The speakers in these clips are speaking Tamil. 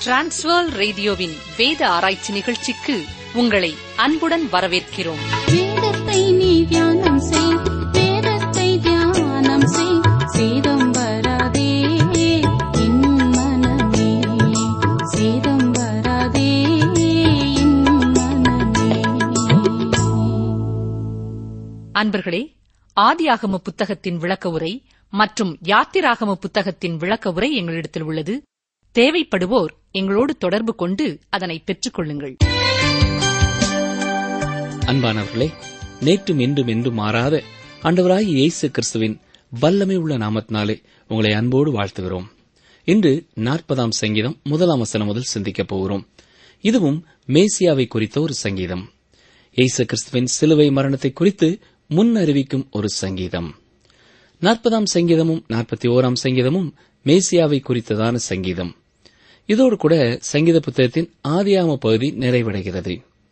டிரான்ஸ்வர் ரேடியோவின் வேத ஆராய்ச்சி நிகழ்ச்சிக்கு உங்களை அன்புடன் வரவேற்கிறோம் வேதத்தை நீ தியானம் செய் வேதத்தை தியானம் செய் சேதம் வராதே என் மனமே சேதம் வராதே என் மனமே அன்பர்களே ஆதியாகம புத்தகத்தின் விளக்க உரை மற்றும் யாத்திராகம புத்தகத்தின் விளக்க உரை எங்களிடத்தில் உள்ளது தேவைப்படுவோர் எங்களோடு தொடர்பு கொண்டு அதனை பெற்றுக் கொள்ளுங்கள் அன்பானவர்களே நேற்றும் இன்றும் என்றும் மாறாத ஆண்டவராய் இயேசு கிறிஸ்துவின் வல்லமை உள்ள நாமத்தினாலே உங்களை அன்போடு வாழ்த்துகிறோம் இன்று நாற்பதாம் சங்கீதம் முதலாம் வசனம் முதல் சிந்திக்கப் போகிறோம் இதுவும் மேசியாவை குறித்த ஒரு சங்கீதம் இயேசு கிறிஸ்துவின் சிலுவை மரணத்தை குறித்து முன் அறிவிக்கும் ஒரு சங்கீதம் நாற்பதாம் சங்கீதமும் நாற்பத்தி ஓராம் சங்கீதமும் மேசியாவை குறித்ததான சங்கீதம் இதோடு கூட சங்கீத புத்தகத்தின் ஆதியாம பகுதி நிறைவடைகிறது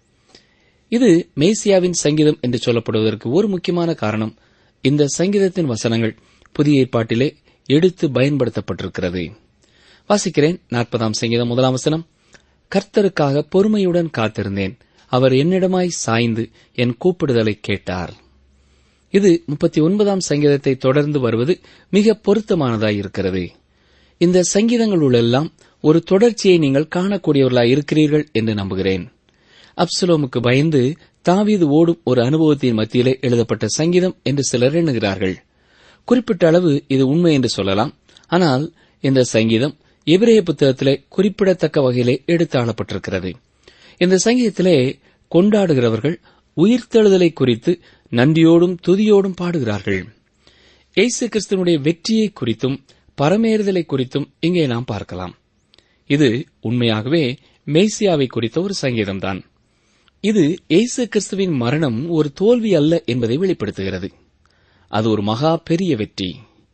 இது மேசியாவின் சங்கீதம் என்று சொல்லப்படுவதற்கு ஒரு முக்கியமான காரணம் இந்த சங்கீதத்தின் வசனங்கள் புதிய ஏற்பாட்டிலே எடுத்து பயன்படுத்தப்பட்டிருக்கிறது வாசிக்கிறேன் நாற்பதாம் சங்கீதம் முதலாம் வசனம் கர்த்தருக்காக பொறுமையுடன் காத்திருந்தேன் அவர் என்னிடமாய் சாய்ந்து என் கூப்பிடுதலை கேட்டார் இது முப்பத்தி ஒன்பதாம் சங்கீதத்தை தொடர்ந்து வருவது மிக பொருத்தமானதாய் இருக்கிறது இந்த சங்கீதங்களுள்ளெல்லாம் ஒரு தொடர்ச்சியை நீங்கள் காணக்கூடியவர்களாய் இருக்கிறீர்கள் என்று நம்புகிறேன் அப்சலோமுக்கு பயந்து தாவீது ஓடும் ஒரு அனுபவத்தின் மத்தியிலே எழுதப்பட்ட சங்கீதம் என்று சிலர் எண்ணுகிறார்கள் குறிப்பிட்ட அளவு இது உண்மை என்று சொல்லலாம் ஆனால் இந்த சங்கீதம் எபிரேய புத்தகத்திலே குறிப்பிடத்தக்க வகையிலே எடுத்தாளப்பட்டிருக்கிறது இந்த சங்கீதத்திலே கொண்டாடுகிறவர்கள் உயிர்த்தெழுதலை குறித்து நன்றியோடும் துதியோடும் பாடுகிறார்கள் இயேசு கிறிஸ்துவனுடைய வெற்றியை குறித்தும் பரமேறுதலை குறித்தும் இங்கே நாம் பார்க்கலாம் இது உண்மையாகவே மேசியாவை குறித்த ஒரு சங்கீதம்தான் இது இயேசு கிறிஸ்துவின் மரணம் ஒரு தோல்வி அல்ல என்பதை வெளிப்படுத்துகிறது அது ஒரு மகா பெரிய வெற்றி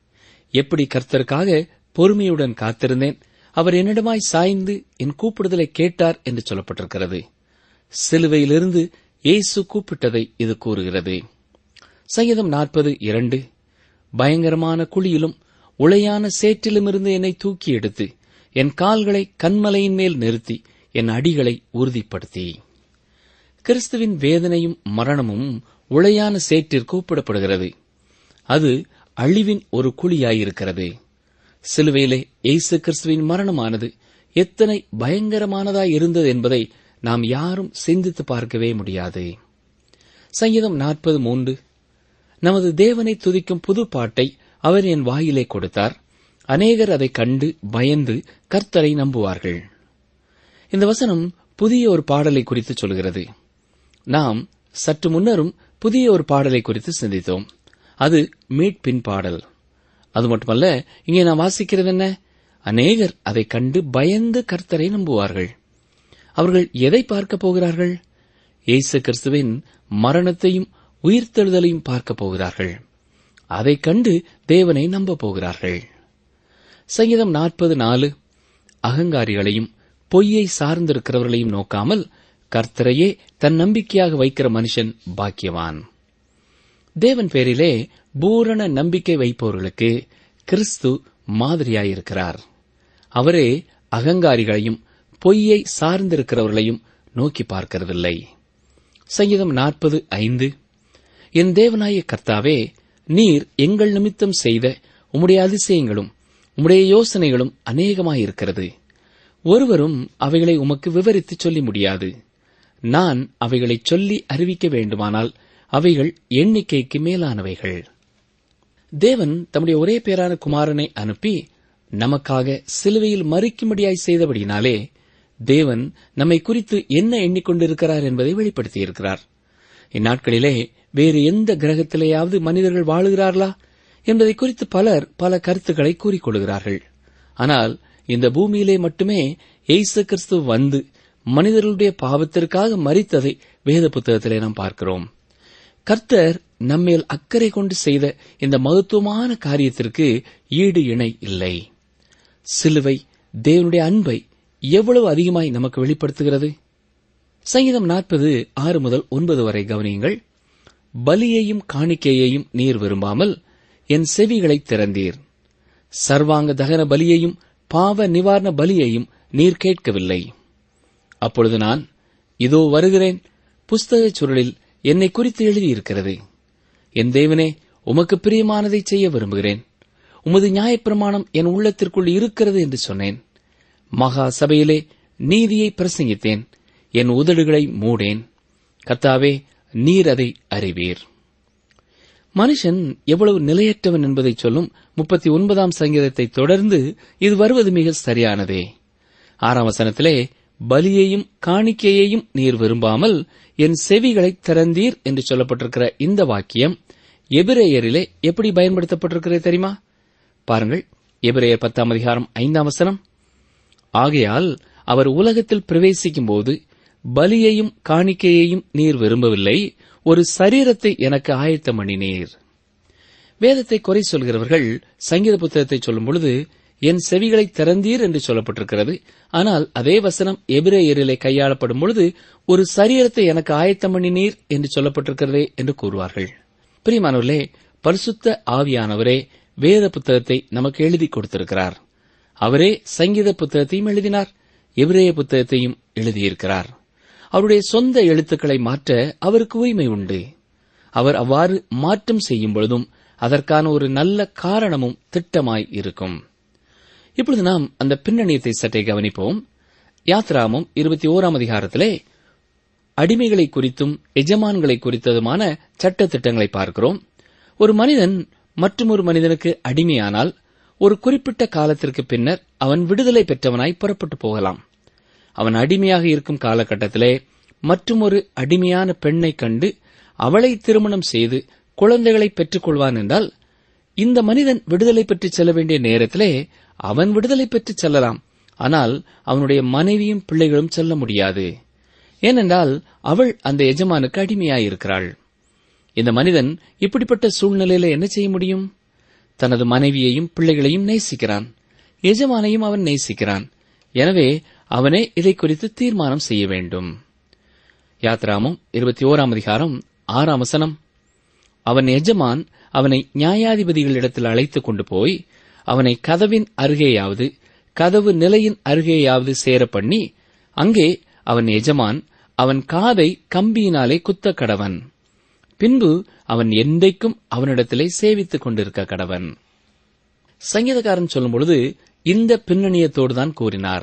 எப்படி கர்த்தருக்காக பொறுமையுடன் காத்திருந்தேன் அவர் என்னிடமாய் சாய்ந்து என் கூப்பிடுதலை கேட்டார் என்று சொல்லப்பட்டிருக்கிறது சிலுவையிலிருந்து இயேசு கூப்பிட்டதை இது கூறுகிறது சங்கீதம் நாற்பது இரண்டு பயங்கரமான குழியிலும் உளையான சேற்றிலுமிருந்து என்னை தூக்கி எடுத்து என் கால்களை கண்மலையின் மேல் நிறுத்தி என் அடிகளை உறுதிப்படுத்தி கிறிஸ்துவின் வேதனையும் மரணமும் உளையான சேற்றிற்கு ஒப்பிடப்படுகிறது அது அழிவின் ஒரு குழியாயிருக்கிறது சிலுவையிலே இயேசு கிறிஸ்துவின் மரணமானது எத்தனை பயங்கரமானதாய் இருந்தது என்பதை நாம் யாரும் சிந்தித்து பார்க்கவே முடியாது சங்கீதம் நாற்பது மூன்று நமது தேவனை துதிக்கும் புது பாட்டை அவர் என் வாயிலே கொடுத்தார் அநேகர் அதைக் கண்டு பயந்து கர்த்தரை நம்புவார்கள் இந்த வசனம் புதிய ஒரு பாடலை குறித்து சொல்கிறது நாம் சற்று முன்னரும் புதிய ஒரு பாடலை குறித்து சிந்தித்தோம் அது மீட்பின் பாடல் அது மட்டுமல்ல இங்கே நாம் வாசிக்கிறது என்ன அநேகர் அதைக் கண்டு பயந்து கர்த்தரை நம்புவார்கள் அவர்கள் எதை பார்க்கப் போகிறார்கள் இயேசு கிறிஸ்துவின் மரணத்தையும் உயிர்த்தெழுதலையும் பார்க்கப் போகிறார்கள் அதைக் கண்டு தேவனை நம்பப் போகிறார்கள் சங்கீதம் நாற்பது நாலு அகங்காரிகளையும் பொய்யை சார்ந்திருக்கிறவர்களையும் நோக்காமல் கர்த்தரையே தன் நம்பிக்கையாக வைக்கிற மனுஷன் பாக்கியவான் தேவன் பேரிலே பூரண நம்பிக்கை வைப்பவர்களுக்கு கிறிஸ்து மாதிரியாயிருக்கிறார் அவரே அகங்காரிகளையும் பொய்யை சார்ந்திருக்கிறவர்களையும் நோக்கி பார்க்கிறதில்லை சங்கீதம் நாற்பது ஐந்து என் தேவனாய கர்த்தாவே நீர் எங்கள் நிமித்தம் செய்த உம்முடைய அதிசயங்களும் உம்முடைய யோசனைகளும் அநேகமாயிருக்கிறது ஒருவரும் அவைகளை உமக்கு விவரித்து சொல்லி முடியாது நான் அவைகளை சொல்லி அறிவிக்க வேண்டுமானால் அவைகள் எண்ணிக்கைக்கு மேலானவைகள் தேவன் தம்முடைய ஒரே பேரான குமாரனை அனுப்பி நமக்காக சிலுவையில் மறிக்கும்படியாய் செய்தபடினாலே தேவன் நம்மை குறித்து என்ன எண்ணிக்கொண்டிருக்கிறார் என்பதை வெளிப்படுத்தியிருக்கிறார் இந்நாட்களிலே வேறு எந்த கிரகத்திலேயாவது மனிதர்கள் வாழுகிறார்களா என்பதை குறித்து பலர் பல கருத்துக்களை கூறிக்கொள்கிறார்கள் ஆனால் இந்த பூமியிலே மட்டுமே எய்சு கிறிஸ்து வந்து மனிதர்களுடைய பாவத்திற்காக மறித்ததை வேத புத்தகத்திலே நாம் பார்க்கிறோம் கர்த்தர் நம்மேல் அக்கறை கொண்டு செய்த இந்த மகத்துவமான காரியத்திற்கு ஈடு இணை இல்லை சிலுவை தேவனுடைய அன்பை எவ்வளவு அதிகமாய் நமக்கு வெளிப்படுத்துகிறது சங்கீதம் நாற்பது ஆறு முதல் ஒன்பது வரை கவனியுங்கள் பலியையும் காணிக்கையையும் நீர் விரும்பாமல் என் செவிகளை திறந்தீர் சர்வாங்க தகன பலியையும் பாவ நிவாரண பலியையும் நீர் கேட்கவில்லை அப்பொழுது நான் இதோ வருகிறேன் புஸ்தகச் சுருளில் என்னை குறித்து எழுதியிருக்கிறது என் தேவனே உமக்கு பிரியமானதை செய்ய விரும்புகிறேன் உமது நியாயப்பிரமாணம் என் உள்ளத்திற்குள் இருக்கிறது என்று சொன்னேன் மகா சபையிலே நீதியை பிரசங்கித்தேன் என் உதடுகளை மூடேன் கத்தாவே நீர் அதை அறிவீர் மனுஷன் எவ்வளவு நிலையற்றவன் என்பதை சொல்லும் முப்பத்தி ஒன்பதாம் சங்கீதத்தை தொடர்ந்து இது வருவது மிக சரியானதே ஆறாம் வசனத்திலே பலியையும் காணிக்கையையும் நீர் விரும்பாமல் என் செவிகளை திறந்தீர் என்று சொல்லப்பட்டிருக்கிற இந்த வாக்கியம் எபிரேயரிலே எப்படி பயன்படுத்தப்பட்டிருக்கிறது தெரியுமா பாருங்கள் எபிரேயர் பத்தாம் அதிகாரம் ஐந்தாம் வசனம் ஆகையால் அவர் உலகத்தில் பிரவேசிக்கும் போது பலியையும் காணிக்கையையும் நீர் விரும்பவில்லை ஒரு சரீரத்தை எனக்கு ஆயத்தம் பண்ணினீர் வேதத்தை குறை சொல்கிறவர்கள் சங்கீத புத்தகத்தை சொல்லும் பொழுது என் செவிகளை திறந்தீர் என்று சொல்லப்பட்டிருக்கிறது ஆனால் அதே வசனம் எபிரேயரிலே கையாளப்படும் பொழுது ஒரு சரீரத்தை எனக்கு ஆயத்தம் பண்ணினீர் என்று சொல்லப்பட்டிருக்கிறதே என்று கூறுவார்கள் பிரியமானவர்களே பரிசுத்த ஆவியானவரே வேத புத்தகத்தை நமக்கு எழுதி கொடுத்திருக்கிறார் அவரே சங்கீத புத்தகத்தையும் எழுதினார் எபிரேய புத்தகத்தையும் எழுதியிருக்கிறார் அவருடைய சொந்த எழுத்துக்களை மாற்ற அவருக்கு உரிமை உண்டு அவர் அவ்வாறு மாற்றம் செய்யும் பொழுதும் அதற்கான ஒரு நல்ல காரணமும் திட்டமாய் இருக்கும் இப்பொழுது நாம் அந்த பின்னணியத்தை சற்றே கவனிப்போம் யாத்ராமம் இருபத்தி ஓராம் அதிகாரத்திலே அடிமைகளை குறித்தும் எஜமான்களை குறித்ததுமான சட்ட திட்டங்களை பார்க்கிறோம் ஒரு மனிதன் மற்றொரு மனிதனுக்கு அடிமையானால் ஒரு குறிப்பிட்ட காலத்திற்கு பின்னர் அவன் விடுதலை பெற்றவனாய் புறப்பட்டு போகலாம் அவன் அடிமையாக இருக்கும் காலகட்டத்திலே மற்றுமொரு அடிமையான பெண்ணை கண்டு அவளை திருமணம் செய்து குழந்தைகளை பெற்றுக் கொள்வான் என்றால் இந்த மனிதன் விடுதலை பெற்று செல்ல வேண்டிய நேரத்திலே அவன் விடுதலை பெற்று செல்லலாம் ஆனால் அவனுடைய மனைவியும் பிள்ளைகளும் செல்ல முடியாது ஏனென்றால் அவள் அந்த எஜமானுக்கு அடிமையாயிருக்கிறாள் இந்த மனிதன் இப்படிப்பட்ட சூழ்நிலையில என்ன செய்ய முடியும் தனது மனைவியையும் பிள்ளைகளையும் நேசிக்கிறான் எஜமானையும் அவன் நேசிக்கிறான் எனவே அவனே இதை குறித்து தீர்மானம் செய்ய வேண்டும் யாத்ராமம் இருபத்தி ஓராம் அதிகாரம் ஆறாம் வசனம் அவன் எஜமான் அவனை நியாயாதிபதிகளிடத்தில் அழைத்துக் கொண்டு போய் அவனை கதவின் அருகேயாவது கதவு நிலையின் அருகேயாவது சேர பண்ணி அங்கே அவன் எஜமான் அவன் காதை கம்பியினாலே குத்த கடவன் பின்பு அவன் என்றைக்கும் அவனிடத்திலே சேவித்துக் கொண்டிருக்க கடவன் சங்கீதக்காரன் சொல்லும் பொழுது இந்த பின்னணியத்தோடு தான் கூறினார்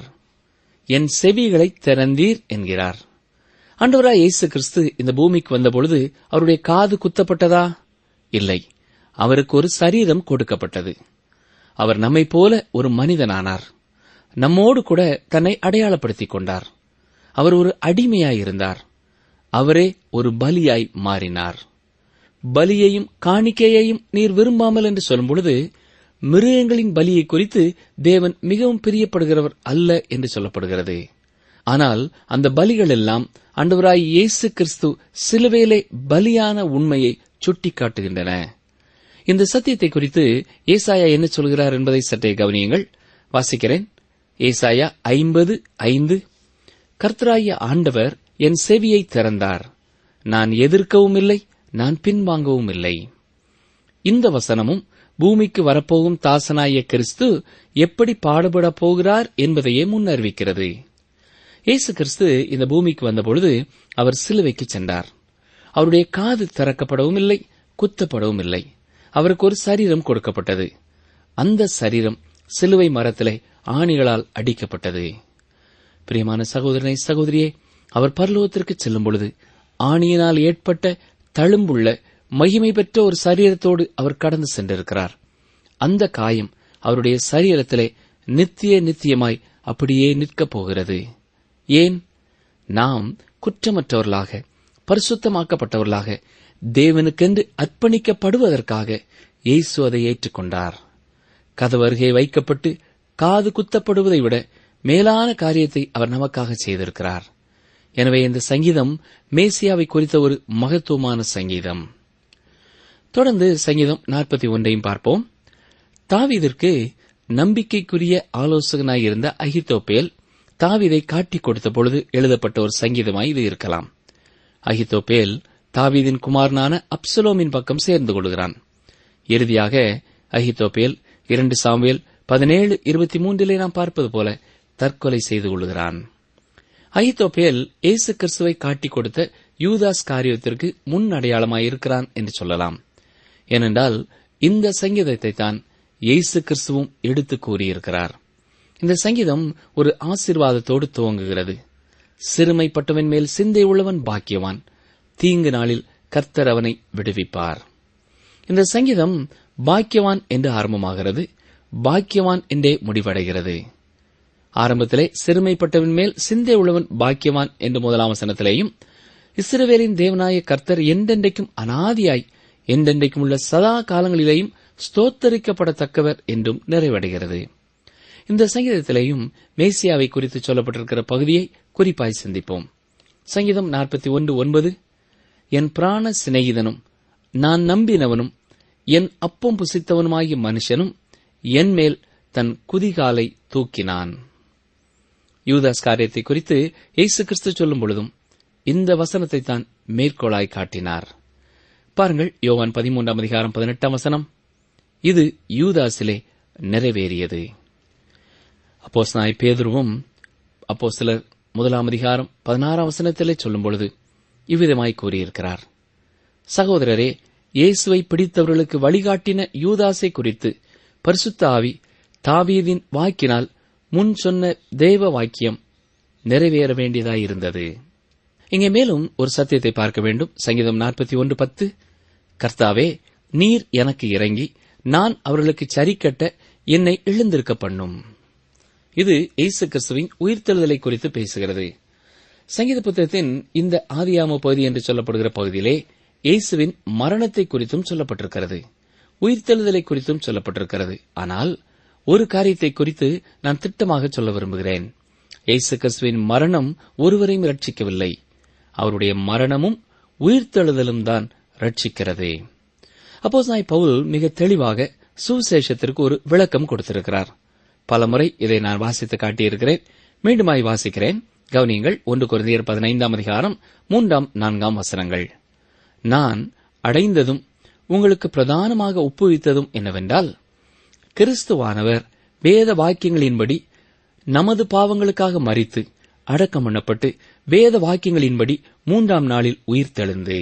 என் செவிகளை திறந்தீர் என்கிறார் ஆண்டவராய் இயேசு கிறிஸ்து இந்த பூமிக்கு வந்தபொழுது அவருடைய காது குத்தப்பட்டதா இல்லை அவருக்கு ஒரு சரீரம் கொடுக்கப்பட்டது அவர் நம்மைப் போல ஒரு மனிதனானார் நம்மோடு கூட தன்னை அடையாளப்படுத்திக் கொண்டார் அவர் ஒரு அடிமையாயிருந்தார் அவரே ஒரு பலியாய் மாறினார் பலியையும் காணிக்கையையும் நீர் விரும்பாமல் என்று சொல்லும் பொழுது மிருகங்களின் பலியை குறித்து தேவன் மிகவும் பிரியப்படுகிறவர் அல்ல என்று சொல்லப்படுகிறது ஆனால் அந்த பலிகள் எல்லாம் ஆண்டவராய் இயேசு கிறிஸ்து சிலுவையிலே பலியான உண்மையை சுட்டிக்காட்டுகின்றன இந்த சத்தியத்தை குறித்து ஏசாயா என்ன சொல்கிறார் என்பதை சற்றே கவனியுங்கள் வாசிக்கிறேன் ஏசாயா ஐம்பது ஐந்து கர்த்தராய ஆண்டவர் என் செவியை திறந்தார் நான் எதிர்க்கவும் இல்லை நான் பின்வாங்கவும் இல்லை இந்த வசனமும் பூமிக்கு வரப்போகும் தாசனாய கிறிஸ்து எப்படி பாடுபடப் போகிறார் என்பதையே முன்னறிவிக்கிறது இயேசு கிறிஸ்து இந்த பூமிக்கு வந்தபொழுது அவர் சிலுவைக்கு சென்றார் அவருடைய காது திறக்கப்படவும் இல்லை குத்தப்படவும் இல்லை அவருக்கு ஒரு சரீரம் கொடுக்கப்பட்டது அந்த சரீரம் சிலுவை மரத்திலே ஆணிகளால் அடிக்கப்பட்டது பிரியமான சகோதரனை சகோதரியே அவர் பரலோகத்திற்கு செல்லும் பொழுது ஆணியினால் ஏற்பட்ட தழும்புள்ள மகிமை பெற்ற ஒரு சரீரத்தோடு அவர் கடந்து சென்றிருக்கிறார் அந்த காயம் அவருடைய சரீரத்திலே நித்திய நித்தியமாய் அப்படியே நிற்கப் போகிறது ஏன் நாம் குற்றமற்றவர்களாக பரிசுத்தமாக்கப்பட்டவர்களாக தேவனுக்கென்று அர்ப்பணிக்கப்படுவதற்காக இயேசு அதை ஏற்றுக்கொண்டார் கதவு அருகே வைக்கப்பட்டு காது குத்தப்படுவதை விட மேலான காரியத்தை அவர் நமக்காக செய்திருக்கிறார் எனவே இந்த சங்கீதம் மேசியாவை குறித்த ஒரு மகத்துவமான சங்கீதம் தொடர்ந்து சங்கீதம் நாற்பத்தி ஒன்றையும் பார்ப்போம் தாவீதிற்கு நம்பிக்கைக்குரிய ஆலோசகனாய் இருந்த அகித்தோப்பேல் தாவீதை காட்டிக் கொடுத்த பொழுது எழுதப்பட்ட ஒரு சங்கீதமாய் இது இருக்கலாம் அகித்தோப்பேல் தாவீதின் குமாரனான அப்சலோமின் பக்கம் சேர்ந்து கொள்கிறான் இறுதியாக அகித்தோப்பேல் இரண்டு சாமுவேல் பதினேழு இருபத்தி மூன்றிலே நாம் பார்ப்பது போல தற்கொலை செய்து கொள்கிறான் அகித்தோப்பேல் இயேசு கிறிஸ்துவை காட்டிக் கொடுத்த யூதாஸ் காரியத்திற்கு முன் அடையாளமாயிருக்கிறான் என்று சொல்லலாம் ஏனென்றால் இந்த சங்கீதத்தை தான் இயேசு கிறிஸ்துவும் எடுத்து கூறியிருக்கிறார் இந்த சங்கீதம் ஒரு ஆசீர்வாதத்தோடு துவங்குகிறது சிறுமைப்பட்டவன் மேல் சிந்தை உள்ளவன் பாக்கியவான் தீங்கு நாளில் கர்த்தர் அவனை விடுவிப்பார் இந்த சங்கீதம் பாக்கியவான் என்று ஆரம்பமாகிறது பாக்கியவான் என்றே முடிவடைகிறது ஆரம்பத்திலே சிறுமைப்பட்டவன் மேல் சிந்தை உள்ளவன் பாக்கியவான் என்று முதலாம் வசனத்திலேயும் இஸ்ரவேலின் தேவனாய கர்த்தர் என்றென்றைக்கும் அனாதியாய் என்றென்றைக்கும் உள்ள சதா காலங்களிலேயும் ஸ்தோத்தரிக்கப்படத்தக்கவர் என்றும் நிறைவடைகிறது இந்த சங்கீதத்திலேயும் மேசியாவை குறித்து சொல்லப்பட்டிருக்கிற பகுதியை குறிப்பாய் சிந்திப்போம் சங்கீதம் நாற்பத்தி ஒன்று ஒன்பது என் பிராண சிநேகிதனும் நான் நம்பினவனும் என் அப்பம் புசித்தவனுமாகிய மனுஷனும் என் மேல் தன் குதிகாலை தூக்கினான் யூதாஸ் காரியத்தை குறித்து இயேசு கிறிஸ்து சொல்லும் பொழுதும் இந்த வசனத்தை தான் மேற்கோளாய் காட்டினார் பாருங்கள் யோவான் பதிமூன்றாம் அதிகாரம் பதினெட்டாம் வசனம் இது யூதாஸிலே நிறைவேறியது அப்போஸ் நாய் பேதுருவும் அப்போ சிலர் முதலாம் அதிகாரம் பதினாறாம் வசனத்திலே சொல்லும் பொழுது இவ்விதமாய் கூறியிருக்கிறார் சகோதரரே இயேசுவை பிடித்தவர்களுக்கு வழிகாட்டின யூதாஸை குறித்து பரிசுத்த ஆவி தாவீதின் வாக்கினால் முன் சொன்ன தேவ வாக்கியம் நிறைவேற வேண்டியதாயிருந்தது இங்கே மேலும் ஒரு சத்தியத்தை பார்க்க வேண்டும் சங்கீதம் நாற்பத்தி ஒன்று பத்து கர்த்தாவே நீர் எனக்கு இறங்கி நான் அவர்களுக்கு சரிக்கட்ட என்னை எழுந்திருக்க பண்ணும் இது இயேசு கிறிஸ்துவின் உயிர்த்தெழுதலை குறித்து பேசுகிறது சங்கீத புத்தகத்தின் இந்த ஆதியாம பகுதி என்று சொல்லப்படுகிற பகுதியிலே இயேசுவின் மரணத்தை குறித்தும் சொல்லப்பட்டிருக்கிறது உயிர்த்தெழுதலை குறித்தும் சொல்லப்பட்டிருக்கிறது ஆனால் ஒரு காரியத்தை குறித்து நான் திட்டமாக சொல்ல விரும்புகிறேன் இயேசு கிறிஸ்துவின் மரணம் ஒருவரையும் ரட்சிக்கவில்லை அவருடைய மரணமும் உயிர்த்தெழுதலும் தான் ரட்சிக்கிறது அப்போஸ் நாய் பவுல் மிக தெளிவாக சுவிசேஷத்திற்கு ஒரு விளக்கம் கொடுத்திருக்கிறார் பலமுறை இதை நான் வாசித்து காட்டியிருக்கிறேன் மீண்டுமாய் வாசிக்கிறேன் கவனியங்கள் ஒன்று குருந்தியர் பதினைந்தாம் அதிகாரம் மூன்றாம் நான்காம் வசனங்கள் நான் அடைந்ததும் உங்களுக்கு பிரதானமாக ஒப்புவித்ததும் என்னவென்றால் கிறிஸ்துவானவர் வேத வாக்கியங்களின்படி நமது பாவங்களுக்காக மறித்து அடக்கம் பண்ணப்பட்டு வேத வாக்கியங்களின்படி மூன்றாம் நாளில் உயிர்த்தெழுந்து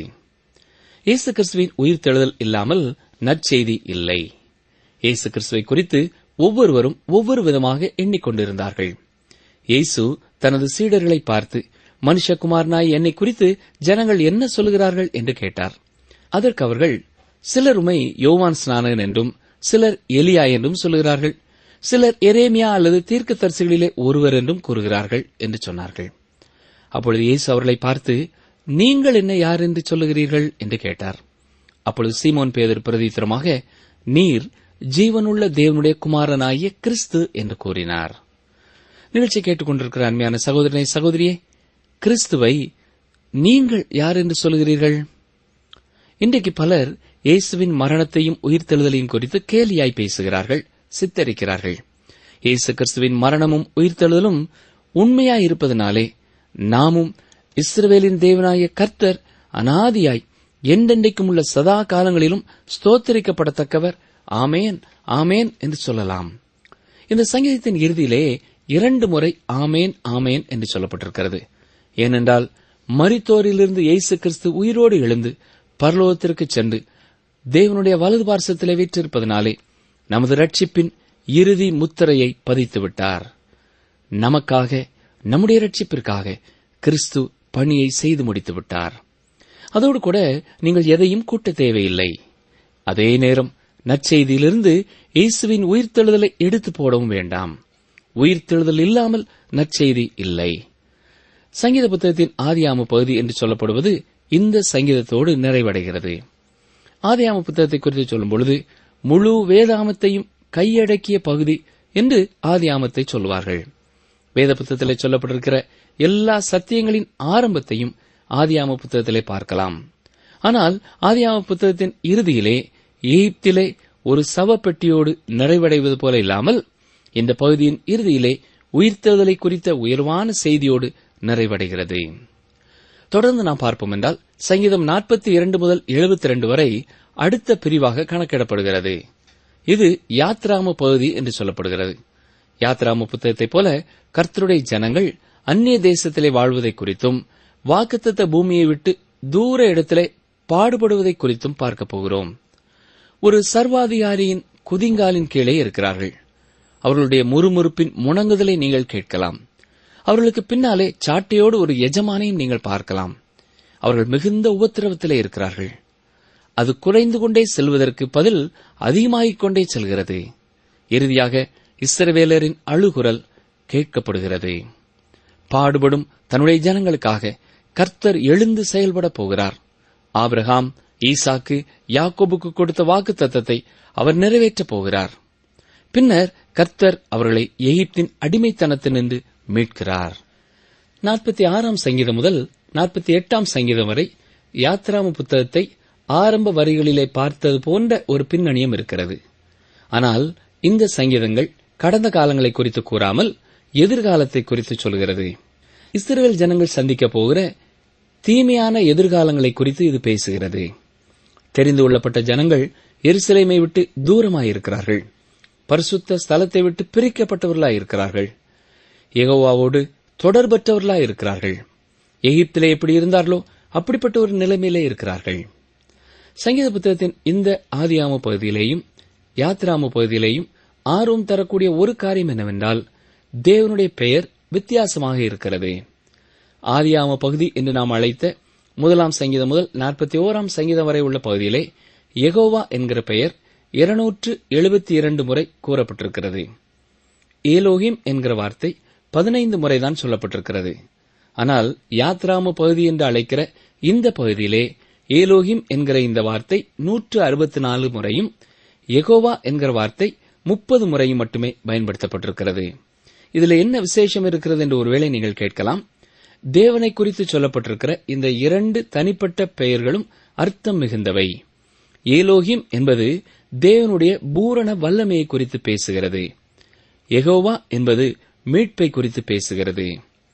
இயேசு கிறிஸ்துவின் உயிர்த்தெழுதல் இல்லாமல் நற்செய்தி இல்லை இயேசு கிறிஸ்துவை குறித்து ஒவ்வொருவரும் ஒவ்வொரு விதமாக எண்ணிக்கொண்டிருந்தார்கள் இயேசு தனது சீடர்களை பார்த்து மனுஷகுமாரனாய் என்னை குறித்து ஜனங்கள் என்ன சொல்லுகிறார்கள் என்று கேட்டார் அதற்கு அவர்கள் சிலர் உமை யோவான் ஸ்நானகன் என்றும் சிலர் எலியா என்றும் சொல்லுகிறார்கள் சிலர் எரேமியா அல்லது தீர்க்கதரிசிகளிலே ஒருவர் என்றும் கூறுகிறார்கள் என்று சொன்னார்கள் அப்பொழுது இயேசு அவர்களை பார்த்து நீங்கள் என்ன யார் என்று சொல்லுகிறீர்கள் என்று கேட்டார் அப்பொழுது சீமோன் பேதர் பிரதித்திரமாக நீர் ஜீவனுள்ள தேவனுடைய குமாரனாகிய கிறிஸ்து என்று கூறினார் நிகழ்ச்சி கேட்டுக்கொண்டிருக்கிற அருமையான சகோதரனை சகோதரியே கிறிஸ்துவை நீங்கள் யார் என்று சொல்லுகிறீர்கள் இன்றைக்கு பலர் இயேசுவின் மரணத்தையும் உயிர்த்தெழுதலையும் குறித்து கேலியாய் பேசுகிறார்கள் சித்தரிக்கிறார்கள் இயேசு கிறிஸ்துவின் மரணமும் உயிர்த்தெழுதலும் உண்மையாயிருப்பதனாலே நாமும் இஸ்ரவேலின் தேவனாய கர்த்தர் அனாதியாய் என்றென்றைக்கும் உள்ள சதா காலங்களிலும் ஸ்தோத்தரிக்கப்படத்தக்கவர் ஆமேன் ஆமேன் என்று சொல்லலாம் இந்த சங்கீதத்தின் இறுதியிலே இரண்டு முறை ஆமேன் ஆமேன் என்று சொல்லப்பட்டிருக்கிறது ஏனென்றால் மரித்தோரிலிருந்து இயேசு கிறிஸ்து உயிரோடு எழுந்து பரலோகத்திற்கு சென்று தேவனுடைய வலது பார்சத்திலே வீற்றிருப்பதனாலே நமது ரட்சிப்பின் இறுதி முத்திரையை பதித்து விட்டார் நமக்காக நம்முடைய ரட்சிப்பிற்காக கிறிஸ்து பணியை செய்து முடித்து விட்டார் அதோடு கூட நீங்கள் எதையும் கூட்ட தேவையில்லை அதே நேரம் நற்செய்தியிலிருந்து இயேசுவின் உயிர்த்தெழுதலை எடுத்து போடவும் வேண்டாம் உயிர்த்தெழுதல் இல்லாமல் நற்செய்தி இல்லை சங்கீத புத்தகத்தின் ஆதியாம பகுதி என்று சொல்லப்படுவது இந்த சங்கீதத்தோடு நிறைவடைகிறது ஆதியாம புத்தகத்தை குறித்து சொல்லும் பொழுது முழு வேதாமத்தையும் கையடக்கிய பகுதி என்று ஆதியாமத்தை சொல்வார்கள் வேத புத்தகத்திலே சொல்லப்பட்டிருக்கிற எல்லா சத்தியங்களின் ஆரம்பத்தையும் ஆதியாம புத்தகத்திலே பார்க்கலாம் ஆனால் ஆதியாம புத்தகத்தின் இறுதியிலே எகிப்திலே ஒரு சவப்பெட்டியோடு நிறைவடைவது போல இல்லாமல் இந்த பகுதியின் இறுதியிலே உயிர்த்தெழுதலை குறித்த உயர்வான செய்தியோடு நிறைவடைகிறது தொடர்ந்து நாம் பார்ப்போம் என்றால் சங்கீதம் நாற்பத்தி இரண்டு முதல் எழுபத்தி இரண்டு வரை அடுத்த பிரிவாக கணக்கிடப்படுகிறது இது யாத்ராம பகுதி என்று சொல்லப்படுகிறது யாத்ராம புத்தகத்தைப் போல கர்த்தருடைய ஜனங்கள் அந்நிய தேசத்திலே வாழ்வதை குறித்தும் வாக்குத்தத்த பூமியை விட்டு தூர இடத்திலே பாடுபடுவதை குறித்தும் பார்க்கப் போகிறோம் ஒரு சர்வாதிகாரியின் குதிங்காலின் கீழே இருக்கிறார்கள் அவர்களுடைய முறுமுறுப்பின் முணங்குதலை நீங்கள் கேட்கலாம் அவர்களுக்கு பின்னாலே சாட்டையோடு ஒரு எஜமானையும் நீங்கள் பார்க்கலாம் அவர்கள் மிகுந்த உபத்திரவத்திலே இருக்கிறார்கள் அது குறைந்து கொண்டே செல்வதற்கு பதில் அதிகமாகிக் கொண்டே செல்கிறது இறுதியாக இஸ்ரவேலரின் அழுகுரல் கேட்கப்படுகிறது பாடுபடும் தன்னுடைய ஜனங்களுக்காக கர்த்தர் எழுந்து செயல்பட போகிறார் ஆபிரகாம் ஈசாக்கு யாக்கோபுக்கு கொடுத்த வாக்கு தத்தத்தை அவர் நிறைவேற்றப் போகிறார் பின்னர் கர்த்தர் அவர்களை எகிப்தின் அடிமைத்தனத்தினின்று மீட்கிறார் நாற்பத்தி ஆறாம் சங்கீதம் முதல் நாற்பத்தி எட்டாம் சங்கீதம் வரை யாத்ராம புத்தகத்தை ஆரம்ப வரிகளிலே பார்த்தது போன்ற ஒரு பின்னணியம் இருக்கிறது ஆனால் இந்த சங்கீதங்கள் கடந்த காலங்களை குறித்து கூறாமல் எதிர்காலத்தை குறித்து சொல்கிறது இஸ்ரேல் ஜனங்கள் சந்திக்கப் போகிற தீமையான எதிர்காலங்களை குறித்து இது பேசுகிறது தெரிந்து கொள்ளப்பட்ட ஜனங்கள் எருசலேமை விட்டு தூரமாயிருக்கிறார்கள் பரிசுத்த ஸ்தலத்தை விட்டு பிரிக்கப்பட்டவர்களாயிருக்கிறார்கள் யெகோவாவோடு தொடர்பற்றவர்களாயிருக்கிறார்கள் எகிப்திலே எப்படி இருந்தார்களோ அப்படிப்பட்ட ஒரு நிலைமையிலே இருக்கிறார்கள் சங்கீத புத்தகத்தின் இந்த ஆதியாம பகுதியிலேயும் யாத்ராம பகுதியிலேயும் ஆர்வம் தரக்கூடிய ஒரு காரியம் என்னவென்றால் தேவனுடைய பெயர் வித்தியாசமாக இருக்கிறது ஆதியாம பகுதி என்று நாம் அழைத்த முதலாம் சங்கீதம் முதல் நாற்பத்தி ஓராம் சங்கீதம் வரை உள்ள பகுதியிலே யெகோவா என்கிற பெயர் இருநூற்று எழுபத்தி இரண்டு முறை கூறப்பட்டிருக்கிறது ஏலோகிம் என்கிற வார்த்தை பதினைந்து முறைதான் சொல்லப்பட்டிருக்கிறது ஆனால் யாத்ராம பகுதி என்று அழைக்கிற இந்த பகுதியிலே ஏலோகிம் என்கிற இந்த வார்த்தை நூற்று அறுபத்தி நாலு முறையும் எகோவா என்கிற வார்த்தை முப்பது முறையும் மட்டுமே பயன்படுத்தப்பட்டிருக்கிறது இதுல என்ன விசேஷம் இருக்கிறது என்று ஒருவேளை நீங்கள் கேட்கலாம் தேவனை குறித்து சொல்லப்பட்டிருக்கிற இந்த இரண்டு தனிப்பட்ட பெயர்களும் அர்த்தம் மிகுந்தவை ஏலோகிம் என்பது தேவனுடைய பூரண வல்லமையை குறித்து பேசுகிறது எகோவா என்பது மீட்பை குறித்து பேசுகிறது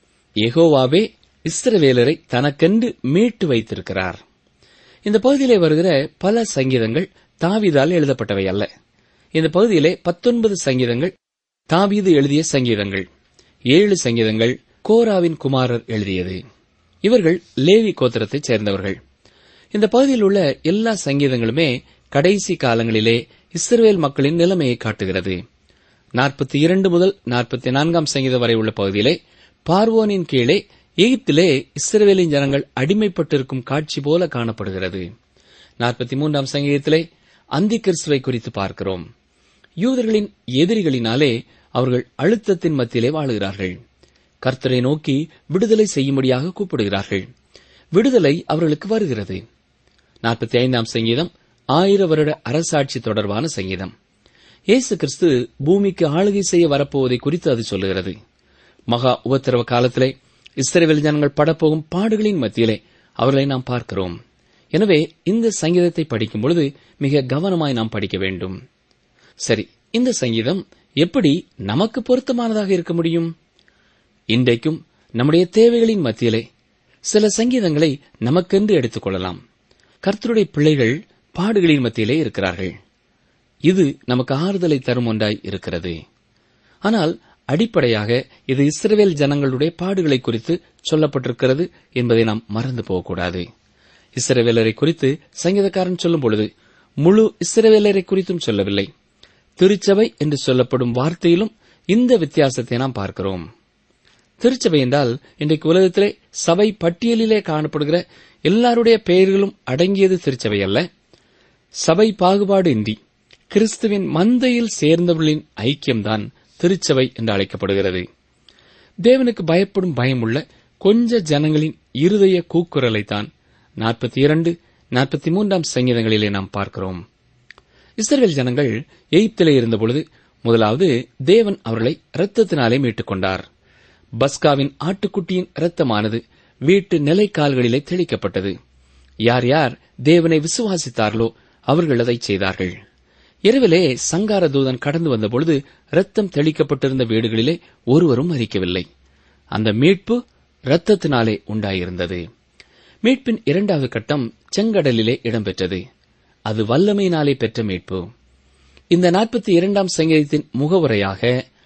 எகோவாவே இஸ்ரவேலரை தனக்கென்று மீட்டு வைத்திருக்கிறார் இந்த பகுதியிலே வருகிற பல சங்கீதங்கள் தாவீதால் எழுதப்பட்டவை அல்ல இந்த பகுதியிலே பத்தொன்பது சங்கீதங்கள் தாவீது எழுதிய சங்கீதங்கள் ஏழு சங்கீதங்கள் கோராவின் குமாரர் எழுதியது இவர்கள் லேவி கோத்திரத்தைச் சேர்ந்தவர்கள் இந்த பகுதியில் உள்ள எல்லா சங்கீதங்களுமே கடைசி காலங்களிலே இஸ்ரவேல் மக்களின் நிலைமையை காட்டுகிறது நாற்பத்தி இரண்டு முதல் நாற்பத்தி நான்காம் சங்கீதம் வரை உள்ள பகுதியிலே பார்வோனின் கீழே எகிப்திலே இஸ்ரவேலின் ஜனங்கள் அடிமைப்பட்டிருக்கும் காட்சி போல காணப்படுகிறது நாற்பத்தி மூன்றாம் சங்கீதத்திலே அந்தி கிறிஸ்துவை குறித்து பார்க்கிறோம் யூதர்களின் எதிரிகளினாலே அவர்கள் அழுத்தத்தின் மத்தியிலே வாழுகிறார்கள் கர்த்தரை நோக்கி விடுதலை செய்யும்படியாக கூப்பிடுகிறார்கள் விடுதலை அவர்களுக்கு வருகிறது நாற்பத்தி ஐந்தாம் சங்கீதம் ஆயிர வருட அரசாட்சி தொடர்பான சங்கீதம் இயேசு கிறிஸ்து பூமிக்கு ஆளுகை செய்ய வரப்போவதை குறித்து அது சொல்லுகிறது மகா உபத்திரவ காலத்திலே இஸ்ரவேல் ஜனங்கள் படப்போகும் பாடுகளின் மத்தியிலே அவர்களை நாம் பார்க்கிறோம் எனவே இந்த சங்கீதத்தை படிக்கும் பொழுது மிக கவனமாய் நாம் படிக்க வேண்டும் சரி இந்த சங்கீதம் எப்படி நமக்கு பொருத்தமானதாக இருக்க முடியும் இன்றைக்கும் நம்முடைய தேவைகளின் மத்தியிலே சில சங்கீதங்களை நமக்கென்று எடுத்துக் கொள்ளலாம் கர்த்தருடைய பிள்ளைகள் பாடுகளின் மத்தியிலே இருக்கிறார்கள் இது நமக்கு ஆறுதலை தரும் ஒன்றாய் இருக்கிறது ஆனால் அடிப்படையாக இது இஸ்ரவேல் ஜனங்களுடைய பாடுகளை குறித்து சொல்லப்பட்டிருக்கிறது என்பதை நாம் மறந்து போகக்கூடாது இஸ்ரவேலரை குறித்து சங்கீதக்காரன் சொல்லும் பொழுது முழு இஸ்ரவேலரை குறித்தும் சொல்லவில்லை திருச்சபை என்று சொல்லப்படும் வார்த்தையிலும் இந்த வித்தியாசத்தை நாம் பார்க்கிறோம் திருச்சபை என்றால் இன்றைக்கு உலகத்திலே சபை பட்டியலிலே காணப்படுகிற எல்லாருடைய பெயர்களும் அடங்கியது திருச்சபை அல்ல சபை பாகுபாடு இன்றி கிறிஸ்துவின் மந்தையில் சேர்ந்தவர்களின் ஐக்கியம்தான் திருச்சபை என்று அழைக்கப்படுகிறது தேவனுக்கு பயப்படும் பயமுள்ள கொஞ்ச ஜனங்களின் இருதய கூக்குரலைத்தான் நாற்பத்தி இரண்டு நாற்பத்தி மூன்றாம் சங்கீதங்களிலே நாம் பார்க்கிறோம் இஸ்ரேல் ஜனங்கள் எய்ப்திலே இருந்தபொழுது முதலாவது தேவன் அவர்களை இரத்தத்தினாலே மீட்டுக் கொண்டார் பஸ்காவின் ஆட்டுக்குட்டியின் இரத்தமானது வீட்டு நிலைக்கால்களிலே தெளிக்கப்பட்டது யார் யார் தேவனை விசுவாசித்தார்களோ அவர்கள் அதை செய்தார்கள் இரவிலே சங்கார தூதன் கடந்து வந்தபொழுது ரத்தம் தெளிக்கப்பட்டிருந்த வீடுகளிலே ஒருவரும் மறிக்கவில்லை அந்த மீட்பு இரத்தத்தினாலே உண்டாயிருந்தது மீட்பின் இரண்டாவது கட்டம் செங்கடலிலே இடம்பெற்றது அது வல்லமையினாலே பெற்ற மீட்பு இந்த நாற்பத்தி இரண்டாம் சங்கீதத்தின் முகவுரையாக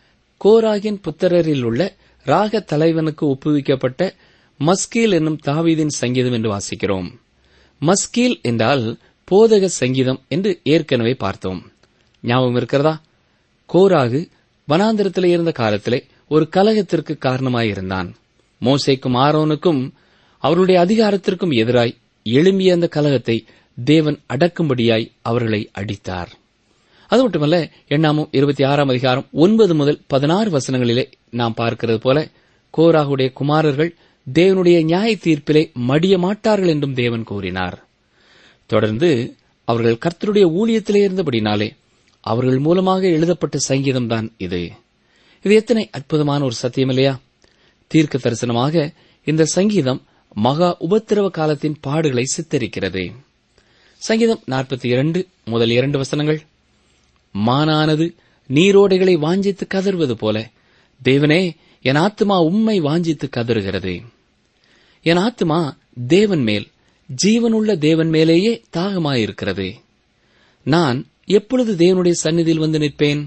கோராகின் புத்திரரில் உள்ள ராக தலைவனுக்கு ஒப்புவிக்கப்பட்ட மஸ்கீல் என்னும் தாவீதின் சங்கீதம் என்று வாசிக்கிறோம் மஸ்கீல் என்றால் போதக சங்கீதம் என்று ஏற்கனவே பார்த்தோம் ஞாபகம் இருக்கிறதா கோராகு வனாந்திரத்திலே இருந்த காலத்திலே ஒரு கலகத்திற்கு காரணமாயிருந்தான் மோசேக்கும் ஆரோனுக்கும் அவர்களுடைய அதிகாரத்திற்கும் எதிராய் எழும்பிய அந்த கலகத்தை தேவன் அடக்கும்படியாய் அவர்களை அடித்தார் அது மட்டுமல்ல எண்ணாமும் இருபத்தி ஆறாம் அதிகாரம் ஒன்பது முதல் பதினாறு வசனங்களிலே நாம் பார்க்கிறது போல கோராகுடைய குமாரர்கள் தேவனுடைய நியாய தீர்ப்பிலே மடிய மாட்டார்கள் என்றும் தேவன் கூறினார் தொடர்ந்து அவர்கள் கர்த்தருடைய ஊழியத்திலே இருந்தபடினாலே அவர்கள் மூலமாக எழுதப்பட்ட சங்கீதம்தான் இது இது எத்தனை அற்புதமான ஒரு சத்தியம் இல்லையா தீர்க்க தரிசனமாக இந்த சங்கீதம் மகா உபத்திரவ காலத்தின் பாடுகளை சித்தரிக்கிறது சங்கீதம் நாற்பத்தி இரண்டு முதல் இரண்டு வசனங்கள் மானானது நீரோடைகளை வாஞ்சித்து கதறுவது போல தேவனே என் ஆத்துமா உம்மை வாஞ்சித்து கதறுகிறது என் ஆத்துமா தேவன் மேல் ஜீவனுள்ள தேவன் மேலேயே தாகமாயிருக்கிறது நான் எப்பொழுது தேவனுடைய சந்நிதியில் வந்து நிற்பேன்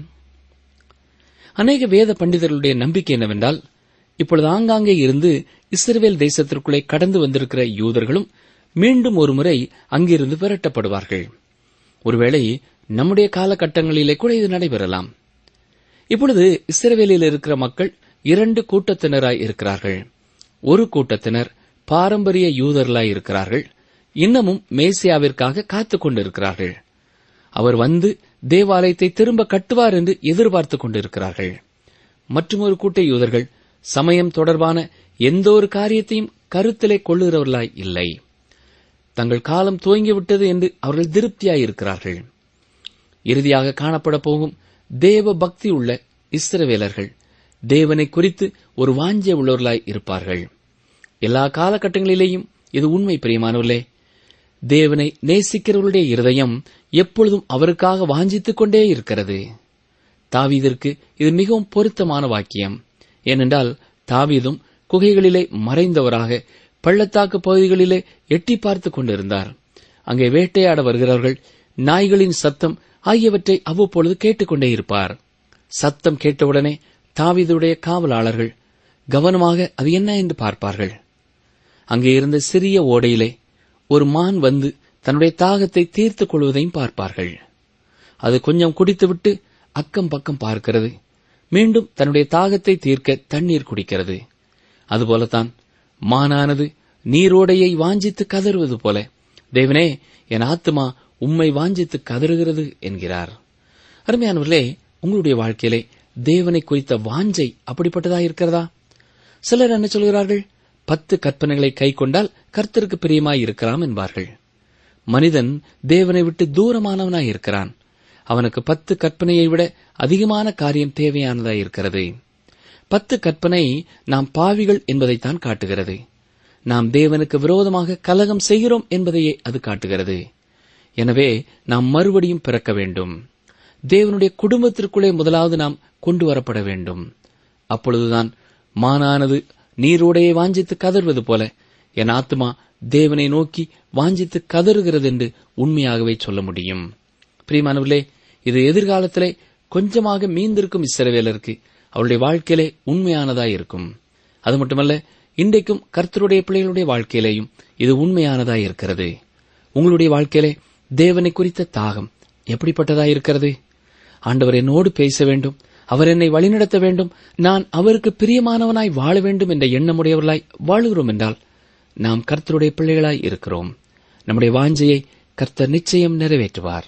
அநேக வேத பண்டிதர்களுடைய நம்பிக்கை என்னவென்றால் இப்பொழுது ஆங்காங்கே இருந்து இஸ்ரவேல் தேசத்திற்குள்ளே கடந்து வந்திருக்கிற யூதர்களும் மீண்டும் ஒருமுறை அங்கிருந்து விரட்டப்படுவார்கள் ஒருவேளை நம்முடைய காலகட்டங்களிலே கூட இது நடைபெறலாம் இப்பொழுது இஸ்ரவேலில் இருக்கிற மக்கள் இரண்டு கூட்டத்தினராய் இருக்கிறார்கள் ஒரு கூட்டத்தினர் பாரம்பரிய யூதர்களாய் இருக்கிறார்கள் இன்னமும் மேசியாவிற்காக காத்துக் கொண்டிருக்கிறார்கள் அவர் வந்து தேவாலயத்தை திரும்ப கட்டுவார் என்று எதிர்பார்த்துக் கொண்டிருக்கிறார்கள் மற்றொரு கூட்ட யூதர்கள் சமயம் தொடர்பான எந்த ஒரு காரியத்தையும் கருத்திலே கொள்ளுகிறவர்களாய் இல்லை தங்கள் காலம் துவங்கிவிட்டது என்று அவர்கள் திருப்தியாயிருக்கிறார்கள் இறுதியாக காணப்பட போகும் தேவ பக்தி உள்ள இஸ்ரவேலர்கள் தேவனை குறித்து ஒரு வாஞ்சை உள்ளவர்களாய் இருப்பார்கள் எல்லா காலகட்டங்களிலேயும் இது உண்மை பிரியமானவர்களே தேவனை நேசிக்கிறவர்களுடைய இருதயம் எப்பொழுதும் அவருக்காக வாஞ்சித்துக் கொண்டே இருக்கிறது தாவீதிற்கு இது மிகவும் பொருத்தமான வாக்கியம் ஏனென்றால் தாவீதும் குகைகளிலே மறைந்தவராக பள்ளத்தாக்கு பகுதிகளிலே எட்டி பார்த்துக் கொண்டிருந்தார் அங்கே வேட்டையாட வருகிறவர்கள் நாய்களின் சத்தம் ஆகியவற்றை அவ்வப்பொழுது கேட்டுக்கொண்டே இருப்பார் சத்தம் கேட்டவுடனே தாவீதுடைய காவலாளர்கள் கவனமாக அது என்ன என்று பார்ப்பார்கள் அங்கே இருந்த சிறிய ஓடையிலே ஒரு மான் வந்து தன்னுடைய தாகத்தை தீர்த்துக் கொள்வதையும் பார்ப்பார்கள் அது கொஞ்சம் குடித்துவிட்டு அக்கம் பக்கம் பார்க்கிறது மீண்டும் தன்னுடைய தாகத்தை தீர்க்க தண்ணீர் குடிக்கிறது அதுபோலத்தான் மானானது நீரோடையை வாஞ்சித்து கதறுவது போல தேவனே என் ஆத்துமா உம்மை வாஞ்சித்து கதறுகிறது என்கிறார் அருமையானவர்களே உங்களுடைய வாழ்க்கையிலே தேவனை குறித்த வாஞ்சை அப்படிப்பட்டதா இருக்கிறதா சிலர் என்ன சொல்கிறார்கள் பத்து கற்பனைகளை கை கொண்டால் கர்த்தருக்கு பிரியமாய் இருக்கலாம் என்பார்கள் மனிதன் தேவனை விட்டு தூரமானவனாய் இருக்கிறான் அவனுக்கு பத்து கற்பனையை விட அதிகமான காரியம் தேவையானதாய் இருக்கிறது பத்து கற்பனை நாம் பாவிகள் என்பதைத்தான் காட்டுகிறது நாம் தேவனுக்கு விரோதமாக கலகம் செய்கிறோம் என்பதையே அது காட்டுகிறது எனவே நாம் மறுபடியும் பிறக்க வேண்டும் தேவனுடைய குடும்பத்திற்குள்ளே முதலாவது நாம் கொண்டு வரப்பட வேண்டும் அப்பொழுதுதான் மானானது நீரோடையை வாஞ்சித்து கதறுவது போல என் ஆத்துமா தேவனை நோக்கி வாஞ்சித்து கதறுகிறது என்று உண்மையாகவே சொல்ல முடியும் பிரியமானவர்களே இது எதிர்காலத்திலே கொஞ்சமாக மீந்திருக்கும் இஸ்ரவேலருக்கு அவருடைய வாழ்க்கையிலே உண்மையானதாய் இருக்கும் அது மட்டுமல்ல இன்றைக்கும் கர்த்தருடைய பிள்ளைகளுடைய வாழ்க்கையிலேயும் இது உண்மையானதாய் இருக்கிறது உங்களுடைய வாழ்க்கையிலே தேவனை குறித்த தாகம் எப்படிப்பட்டதாய் இருக்கிறது ஆண்டவர் என்னோடு பேச வேண்டும் அவர் என்னை வழிநடத்த வேண்டும் நான் அவருக்கு பிரியமானவனாய் வாழ வேண்டும் என்ற எண்ணமுடையவர்களாய் வாழுகிறோம் என்றால் நாம் கர்த்தருடைய பிள்ளைகளாய் இருக்கிறோம் நம்முடைய வாஞ்சையை கர்த்தர் நிச்சயம் நிறைவேற்றுவார்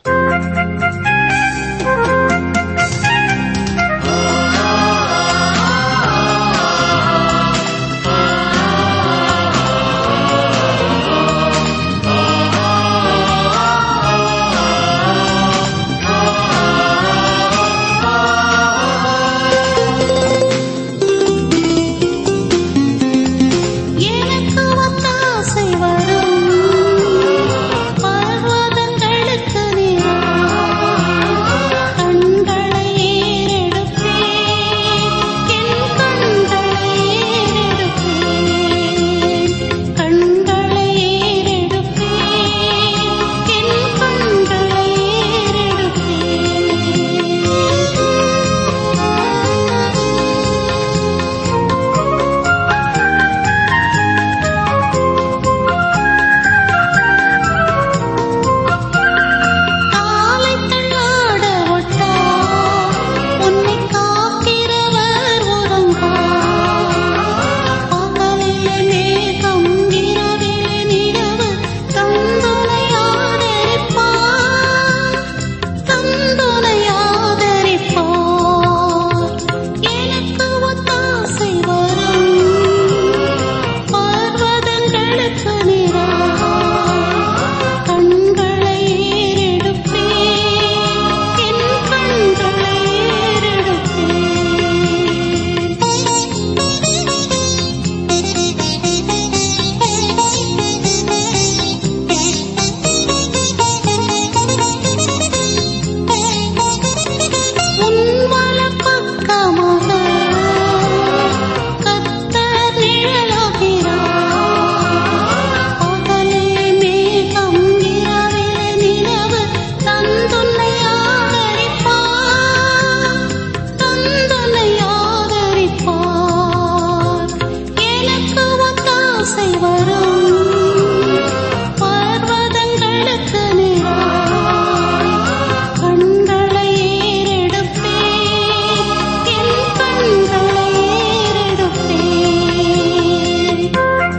எனக்கு ஒத்தாசை வரும் பர்வதங்களுக்கு நேராய் தந்தனை ஆதரிப்பார் எனக்கு ஒத்தாசை வரும் பர்வதங்களுக்கு நேராய் கண்களை ஏறெடுப்பேன் என் கண்களை ஏறெடுப்பேன்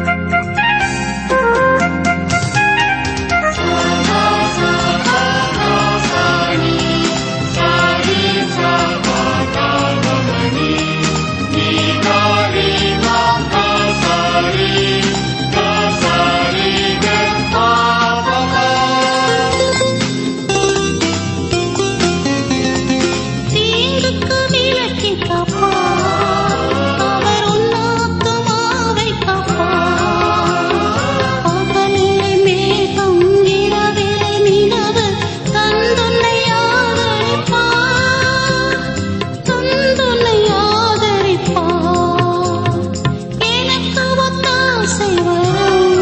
தீங்குக்கு விலக்கி காப்பார் அவர் உன்னாத்துமாவை காப்பார் பகலிலே மேகம் இரவிலே நிலவு தந்துன்னை ஆதரிப்பார் தந்துன்னை ஆதரிப்பார் எனக்கு ஒத்தாசை வரும்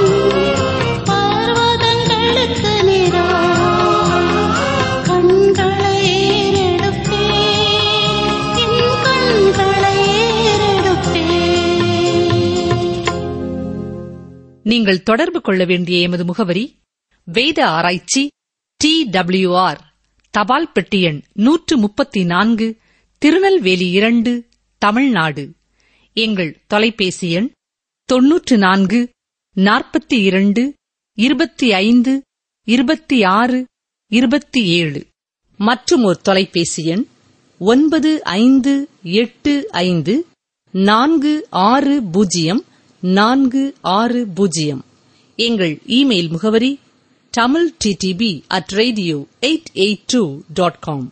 பர்வதங்களுக்கு நேராய் கண்களை ஏறெடுப்பேன் என் கண்களை ஏறெடுப்பேன் நீங்கள் தொடர்பு கொள்ள வேண்டிய எமது முகவரி வேத ஆராய்ச்சி டி ஆர் தபால் பெட்டி எண் நூற்று முப்பத்தி நான்கு திருநெல்வேலி இரண்டு தமிழ்நாடு எங்கள் தொலைபேசி எண் தொன்னூற்று நான்கு நாற்பத்தி இரண்டு இருபத்தி ஐந்து இருபத்தி ஆறு இருபத்தி ஏழு மற்றும் ஒரு தொலைபேசி எண் ஒன்பது ஐந்து எட்டு ஐந்து நான்கு ஆறு பூஜ்ஜியம் நான்கு ஆறு பூஜ்ஜியம் எங்கள் இமெயில் முகவரி Tamil DTP at radio eight eight two dot com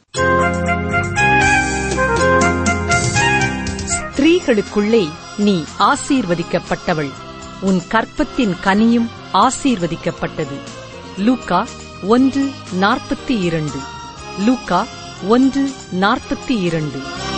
ஸ்திரீகளுக்குள்ளே நீ ஆசீர்வதிக்கப்பட்டவள் உன் கற்பத்தின் கனியும் ஆசீர்வதிக்கப்பட்டது லூக்கா ஒன்று நாற்பத்தி இரண்டு லூக்கா ஒன்று நாற்பத்தி இரண்டு